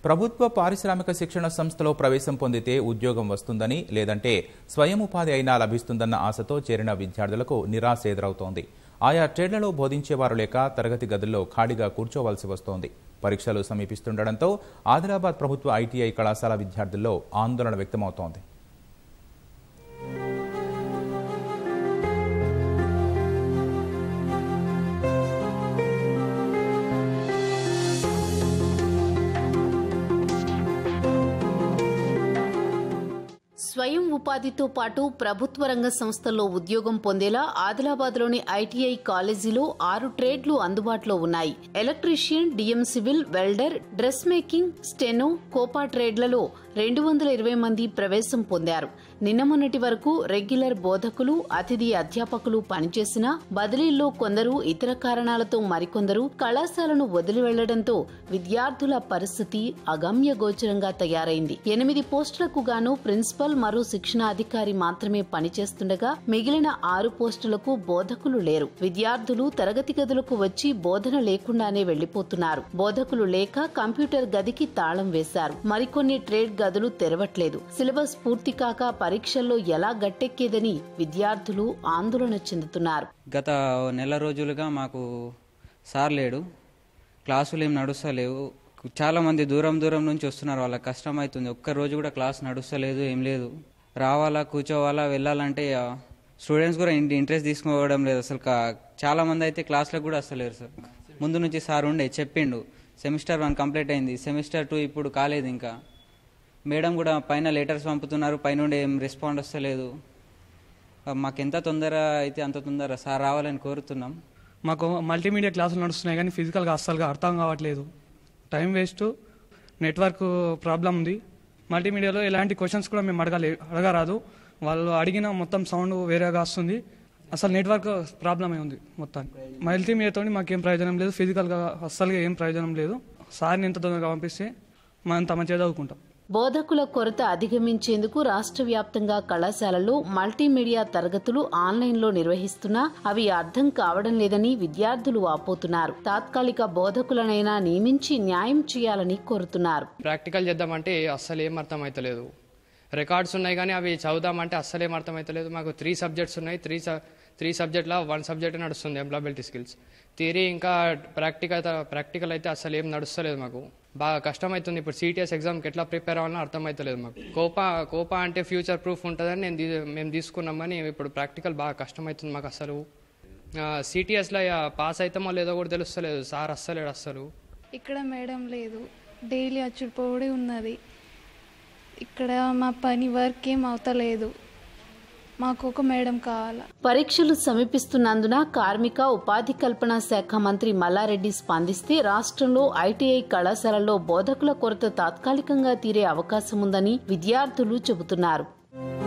ప్రభుత్వ పారిశ్రామిక శిక్షణ సంస్థలో ప్రవేశం పొందితే ఉద్యోగం వస్తుందని లేదంటే స్వయం ఉపాధి అయినా లభిస్తుందన్న ఆశతో చేరిన విద్యార్థులకు నిరాశ ఎదురవుతోంది ఆయా ట్రేడ్లలో బోధించేవారు లేక తరగతి గదుల్లో ఖాళీగా కూర్చోవలసి వస్తోంది పరీక్షలు సమీపిస్తుండటంతో ఆదిలాబాద్ ప్రభుత్వ ఐటీఐ కళాశాల విద్యార్థుల్లో ఆందోళన వ్యక్తమవుతోంది స్వయం ఉపాధితో పాటు ప్రభుత్వ రంగ సంస్థల్లో ఉద్యోగం పొందేలా ఆదిలాబాద్లోని ఐటీఐ కాలేజీలో ఆరు ట్రేడ్లు అందుబాటులో ఉన్నాయి electrician DM civil welder dress making steno COPA ట్రేడ్లలో రెండు వందల ఇరవై మంది ప్రవేశం పొందారు నిన్న మొన్నటి వరకు రెగ్యులర్ బోధకులు అతిథి అధ్యాపకులు పనిచేసినా బదిలీల్లో కొందరు ఇతర కారణాలతో మరికొందరు కళాశాలను వదిలి వెళ్లడంతో విద్యార్థుల పరిస్థితి అగమ్య గోచరంగా తయారైంది ఎనిమిది పోస్టులకు గాను ప్రిన్సిపల్ మరో శిక్షణాధికారి మాత్రమే పనిచేస్తుండగా మిగిలిన ఆరు పోస్టులకు బోధకులు లేరు విద్యార్థులు తరగతి గదులకు వచ్చి బోధన లేకుండానే వెళ్లిపోతున్నారు బోధకులు లేక కంప్యూటర్ గదికి తాళం వేశారు మరికొన్ని ట్రేడ్ గదులు తెరవట్లేదు సిలబస్ పూర్తి కాక పరీక్షల్లో ఎలా గట్టెక్కేదని విద్యార్థులు ఆందోళన చెందుతున్నారు గత నెల రోజులుగా మాకు సార్ లేడు క్లాసులు ఏం నడుస్తలేవు చాలామంది దూరం దూరం నుంచి వస్తున్నారు వాళ్ళకి కష్టం అవుతుంది ఒక్క రోజు కూడా క్లాస్ నడుస్తలేదు ఏం లేదు రావాలా కూర్చోవాలా వెళ్ళాలంటే ఆ, స్టూడెంట్స్ కూడా ఇంటి ఇంట్రెస్ట్ తీసుకోవడం లేదు అసలు కా- చాలా మంది అయితే క్లాస్లకు కూడా వస్తలేరు సార్ ముందు నుంచి సార్ ఉండే చెప్పిండు సెమిస్టర్ వన్ కంప్లీట్ అయింది సెమిస్టర్ టూ ఇప్పుడు కాలేదు ఇంకా మేడం కూడా పైన లెటర్స్ పంపుతున్నారు పైనుండి ఏం రెస్పాండ్ వస్తలేదు ఆ, మాకెంత తొందర అయితే అంత తొందర సార్ రావాలని కోరుతున్నాం మాకు మల్టీమీడియా క్లాసులు నడుస్తున్నాయి కానీ ఫిజికల్గా అస్సలుగా అర్థం కావట్లేదు టైం వేస్ట్ నెట్వర్క్ ప్రాబ్లం ఉంది మల్టీమీడియాలో ఎలాంటి క్వశ్చన్స్ కూడా మేము అడగలే అడగరాదు వాళ్ళు అడిగిన మొత్తం సౌండ్ వేరేగా వస్తుంది అసలు నెట్వర్క్ ప్రాబ్లమే ఉంది మొత్తానికి మల్టీమీడియాతో మాకేం ప్రయోజనం లేదు ఫిజికల్గా అస్సలుగా ఏం ప్రయోజనం లేదు సార్ని ఎంత తొందరగా పంపిస్తే మనం తమ చదువుకుంటాం బోధకుల కొరత అధిగమించేందుకు రాష్ట్ర వ్యాప్తంగా కళాశాలల్లో మల్టీమీడియా తరగతులు ఆన్లైన్లో నిర్వహిస్తున్నా అవి అర్థం కావడం లేదని విద్యార్థులు వాపోతున్నారు తాత్కాలిక బోధకులనైనా నియమించి న్యాయం చేయాలని కోరుతున్నారు ప్రాక్టికల్ చేద్దామంటే అస్సలు ఏం అర్థం అవుతలేదు రికార్డ్స్ ఉన్నాయి కానీ అవి చదువుదామంటే అస్సలు ఏం అర్థం అవుతలేదు మాకు త్రీ సబ్జెక్ట్స్ ఉన్నాయి త్రీ త్రీ సబ్జెక్ట్లో వన్ సబ్జెక్ట్ నడుస్తుంది ఎంప్లాయబిలిటీ స్కిల్స్ థియరీ ఇంకా ప్రాక్టికల్ ప్రాక్టికల్ అయితే అస్సలు ఏం నడుస్తలేదు మాకు బాగా కష్టమవుతుంది ఇప్పుడు సిటీఎస్ ఎగ్జామ్కి ఎట్లా ప్రిపేర్ అవ్వాలని అర్థమవుతలేదు మాకు కోపా కోపా అంటే ఫ్యూచర్ ప్రూఫ్ ఉంటుందని నేను తీ- మేము తీసుకున్నాం కానీ ఇప్పుడు ప్రాక్టికల్ బాగా కష్టమవుతుంది మాకు అసలు సిటీఎస్లో పాస్ అవుతామో లేదో కూడా తెలుస్తలేదు సార్ అస్సలేడు అస్సలు ఇక్కడ మేడం లేదు డైలీ అచ్చుడుపోవడే ఉన్నది ఇక్కడ మా పని వర్క్ ఏం అవుతలేదు మాకు ఒక మేడం కావాలా పరీక్షలు సమీపిస్తున్నందున కార్మిక ఉపాధి కల్పన శాఖ మంత్రి మల్లారెడ్డి స్పందిస్తే రాష్ట్రంలో ఐటీఐ కళాశాలల్లో బోధకుల కొరత తాత్కాలికంగా తీరే అవకాశం ఉందని విద్యార్థులు చెబుతున్నారు